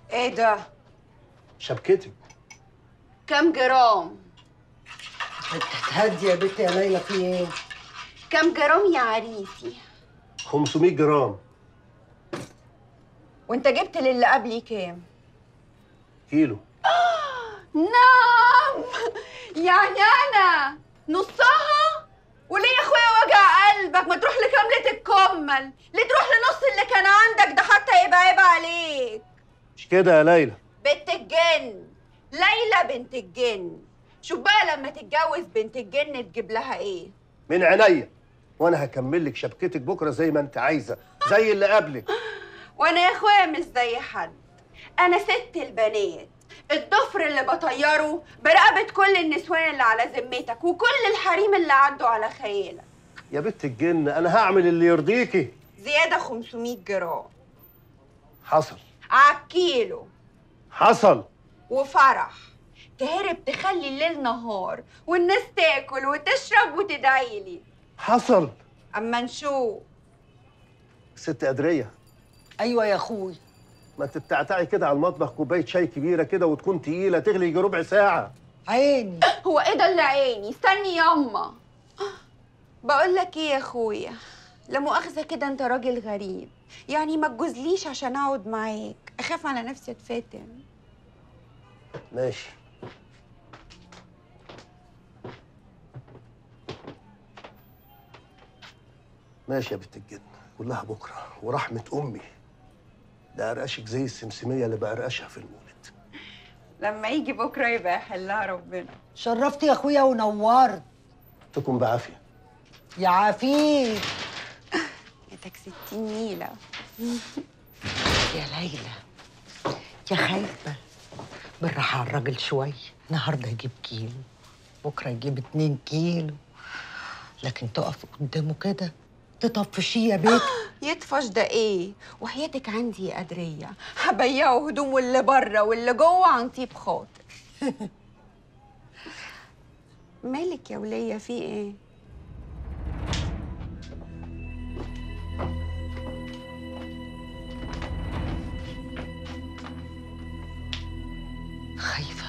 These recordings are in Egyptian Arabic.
ايه ده شبكتك كم جرام هدي يا بنتي يا ليلى في ايه؟ كم جرام يا عريسي 500 جرام وانت جبت للي قبلي كام كيلو نعم يعني انا نصها وليه يا اخويا وجع قلبك ما تروح لكاملة الكمل ليه تروح لنص اللي كان عندك ده حتى يبقى عيب عليك مش كده يا ليلى بنت الجن ليلى بنت الجن شوف بقى لما تتجوز بنت الجن تجيب لها ايه من عينيا وانا هكمل لك شبكتك بكره زي ما انت عايزه زي اللي قبلك وانا يا اخويا مش زي حد انا ست البنات الضفر اللي بطيره برقبة كل النسوان اللي على ذمتك وكل الحريم اللي عدوا على خيالك يا بنت الجن انا هعمل اللي يرضيكي زيادة 500 جرام حصل عالكيلو حصل وفرح تهرب تخلي الليل نهار والناس تاكل وتشرب وتدعيلي حصل اما نشوف ست قدريه ايوه يا اخوي ما تتعتعي كده على المطبخ كوبايه شاي كبيره كده وتكون تقيله تغلي يجي ربع ساعه عيني هو ايه ده اللي عيني استني ياما بقول لك ايه يا اخويا لا مؤاخذه كده انت راجل غريب يعني ما تجوزليش عشان اقعد معاك اخاف على نفسي اتفاتن ماشي ماشي يا بنت الجن كلها بكره ورحمه امي ده ارقشك زي السمسميه اللي بقرقشها في المولد لما يجي بكره يبقى يحلها ربنا شرفت يا اخويا ونورت تكون بعافيه يا عفيف يا ستين نيله يا ليلى يا خايفة بالراحة على الراجل شوية النهاردة يجيب كيلو بكرة يجيب اتنين كيلو لكن تقف قدامه كده تطفشيه يا بيت يطفش ده ايه وحياتك عندي يا قدريه هبيعه هدومه اللي بره واللي جوه عن طيب خاطر مالك يا وليه في ايه خايفة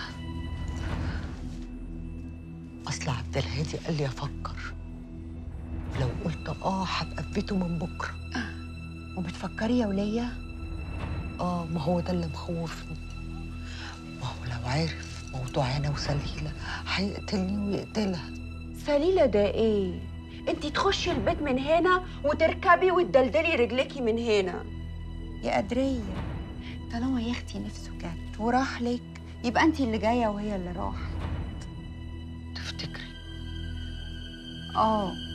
أصل عبد الهادي قال لي أفكر لو قلت آه هبقى في بيته من بكرة وبتفكري يا وليه آه ما هو ده اللي مخوفني ما هو لو عرف موضوع أنا وسليلة هيقتلني ويقتلها سليلة ده ايه؟ انت تخشي البيت من هنا وتركبي وتدلدلي رجليكي من هنا يا قدرية طالما يا اختي نفسه جت وراح لك يبقى انت اللي جاية وهي اللي راحت تفتكري اه